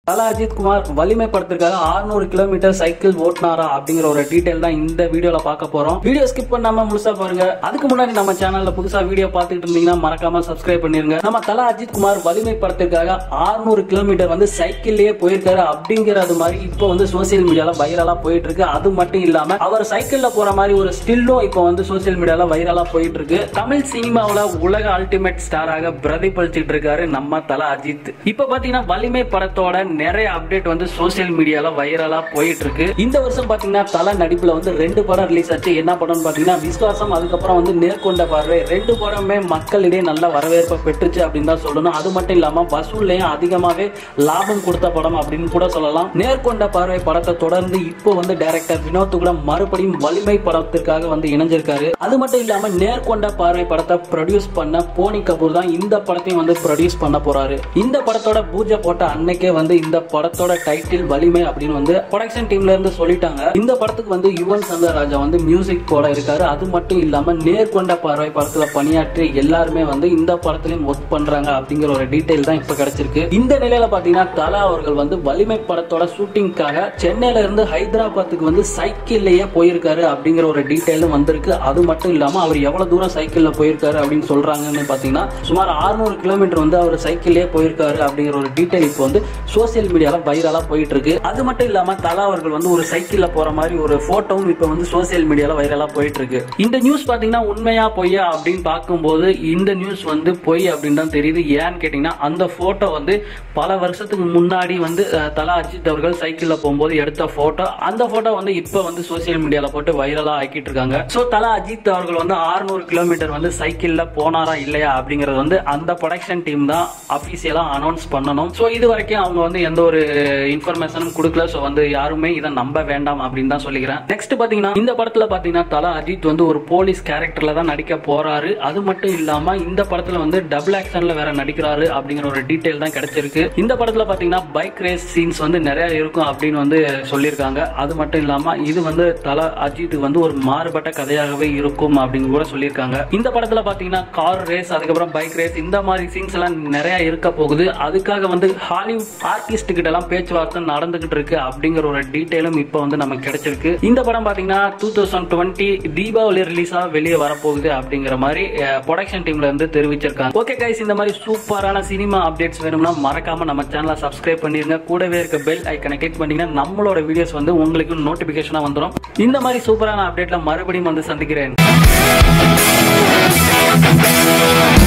தல அஜித் குமார் வலிமை படத்திற்காக 600 கிலோமீட்டர் சைக்கிள் ஓட்டினாரா அப்படிங்கிற ஒரு டீடைல் தான் இந்த வீடியோல பார்க்க போறோம் வீடியோ ஸ்கிப் பண்ணாம முழுசா பாருங்க அதுக்கு முன்னாடி நம்ம சேனல்ல புதுசா வீடியோ பார்த்துட்டு இருந்தீங்கன்னா மறக்காம சப்ஸ்கிரைப் பண்ணிருங்க நம்ம தல அஜித் குமார் வலிமை படத்திற்காக 600 கிலோமீட்டர் வந்து சைக்கிள்லயே போயிருக்காரு அப்படிங்கிறது மாதிரி இப்போ வந்து சோசியல் மீடியால வைரலா போயிட்டு இருக்கு அது மட்டும் இல்லாம அவர் சைக்கிள்ல போற மாதிரி ஒரு ஸ்டில்லும் இப்போ வந்து சோசியல் மீடியால வைரலா போயிட்டு இருக்கு தமிழ் சினிமாவுல உலக அல்டிமேட் ஸ்டாராக பிரதிபலிச்சிட்டு இருக்காரு நம்ம தல அஜித் இப்ப பாத்தீங்கன்னா வலிமை படத்தோட நிறைய அப்டேட் வந்து சோசியல் மீடியால வைரலா போயிட்டு இருக்கு இந்த வருஷம் பாத்தீங்கன்னா தல நடிப்புல வந்து ரெண்டு படம் ரிலீஸ் ஆச்சு என்ன படம்னு பாத்தீங்கன்னா விஸ்வாசம் அதுக்கப்புறம் வந்து நேர்கொண்ட பார்வை ரெண்டு படமே மக்களிடையே நல்ல வரவேற்பை பெற்றுச்சு அப்படின்னு தான் சொல்லணும் அது மட்டும் இல்லாம வசூல்லையும் அதிகமாவே லாபம் கொடுத்த படம் அப்படின்னு கூட சொல்லலாம் நேர்கொண்ட பார்வை படத்தை தொடர்ந்து இப்போ வந்து டைரக்டர் வினோத் கூட மறுபடியும் வலிமை படத்திற்காக வந்து இணைஞ்சிருக்காரு அது மட்டும் இல்லாம நேர்கொண்ட பார்வை படத்தை ப்ரொடியூஸ் பண்ண போனி கபூர் தான் இந்த படத்தையும் வந்து ப்ரொடியூஸ் பண்ண போறாரு இந்த படத்தோட பூஜை போட்ட அன்னைக்கே வந்து இந்த படத்தோட டைட்டில் வலிமை அப்படின்னு வந்து ப்ரொடக்ஷன் டீம்ல இருந்து சொல்லிட்டாங்க இந்த படத்துக்கு வந்து யுவன் சங்கர் ராஜா வந்து மியூசிக் போட இருக்காரு அது மட்டும் இல்லாம நேர்கொண்ட பார்வை படத்துல பணியாற்றி எல்லாருமே வந்து இந்த படத்துலயும் ஒர்க் பண்றாங்க அப்படிங்கிற ஒரு டீடைல் தான் இப்ப கிடைச்சிருக்கு இந்த நிலையில பாத்தீங்கன்னா தலா அவர்கள் வந்து வலிமை படத்தோட ஷூட்டிங்காக சென்னையில இருந்து ஹைதராபாத்துக்கு வந்து சைக்கிள்லயே போயிருக்காரு அப்படிங்கிற ஒரு டீடைலும் வந்திருக்கு அது மட்டும் இல்லாம அவர் எவ்வளவு தூரம் சைக்கிள்ல போயிருக்காரு அப்படின்னு சொல்றாங்கன்னு பாத்தீங்கன்னா சுமார் 600 கிலோமீட்டர் வந்து அவர் சைக்கிள்லயே போயிருக்காரு அப்படிங்கிற ஒரு டீடைல் இப்போ வந்து சோசியல் மீடியால வைரலா போயிட்டு இருக்கு அது மட்டும் இல்லாம தலா அவர்கள் வந்து ஒரு சைக்கிள்ல போற மாதிரி ஒரு போட்டோவும் இப்போ வந்து சோசியல் மீடியால வைரலா போயிட்டு இருக்கு இந்த நியூஸ் பாத்தீங்கன்னா உண்மையா பொய்யா அப்படின்னு பார்க்கும்போது இந்த நியூஸ் வந்து பொய் அப்படின்னு தான் தெரியுது ஏன்னு கேட்டீங்கன்னா அந்த போட்டோ வந்து பல வருஷத்துக்கு முன்னாடி வந்து அஹ், தலா அஜித் அவர்கள் சைக்கிள்ல போகும்போது எடுத்த போட்டோ அந்த போட்டோ வந்து இப்போ வந்து சோசியல் மீடியால போட்டு வைரலா ஆக்கிட்டு இருக்காங்க சோ தலா அஜித் அவர்கள் வந்து 600 கிலோமீட்டர் வந்து சைக்கிள்ல போனாரா இல்லையா அப்படிங்கறது வந்து அந்த ப்ரொடக்ஷன் டீம் தான் அபிஷியலா அனௌன்ஸ் பண்ணணும் சோ இது வரைக்கும் அவங்க வந்து எந்த ஒரு இன்ஃபர்மேஷனும் கொடுக்கல சோ வந்து யாருமே இதை நம்ப வேண்டாம் அப்படின்னு தான் சொல்லிக்கிறேன் நெக்ஸ்ட் பாத்தீங்கன்னா இந்த படத்துல பாத்தீங்கன்னா தலா அஜித் வந்து ஒரு போலீஸ் கேரக்டர்ல தான் நடிக்க போறாரு அது மட்டும் இல்லாம இந்த படத்துல வந்து டபுள் ஆக்ஷன்ல வேற நடிக்கிறாரு அப்படிங்கிற ஒரு டீடைல் தான் கிடைச்சிருக்கு இந்த படத்துல பாத்தீங்கன்னா பைக் ரேஸ் சீன்ஸ் வந்து நிறைய இருக்கும் அப்படின்னு வந்து சொல்லியிருக்காங்க அது மட்டும் இல்லாம இது வந்து தலா அஜித் வந்து ஒரு மாறுபட்ட கதையாகவே இருக்கும் அப்படின்னு கூட சொல்லியிருக்காங்க இந்த படத்துல பாத்தீங்கன்னா கார் ரேஸ் அதுக்கப்புறம் பைக் ரேஸ் இந்த மாதிரி சீன்ஸ் எல்லாம் நிறைய இருக்க போகுது அதுக்காக வந்து ஹாலிவுட் ஆர்டிஸ்ட் கிட்ட எல்லாம் பேச்சுவார்த்தை நடந்துகிட்டு இருக்கு அப்படிங்கிற ஒரு டீடைலும் இப்போ வந்து நமக்கு கிடைச்சிருக்கு இந்த படம் பாத்தீங்கன்னா டூ தௌசண்ட் டுவெண்ட்டி தீபாவளி ரிலீஸா வெளியே வரப்போகுது அப்படிங்கிற மாதிரி ப்ரொடக்ஷன் டீம்ல இருந்து தெரிவிச்சிருக்காங்க ஓகே கைஸ் இந்த மாதிரி சூப்பரான சினிமா அப்டேட்ஸ் வேணும்னா மறக்காம நம்ம சேனலை சப்ஸ்கிரைப் பண்ணிருங்க கூடவே இருக்க பெல் ஐக்கனை கிளிக் பண்ணீங்கன்னா நம்மளோட வீடியோஸ் வந்து உங்களுக்கு நோட்டிபிகேஷனா வந்துடும் இந்த மாதிரி சூப்பரான அப்டேட்ல மறுபடியும் வந்து சந்திக்கிறேன்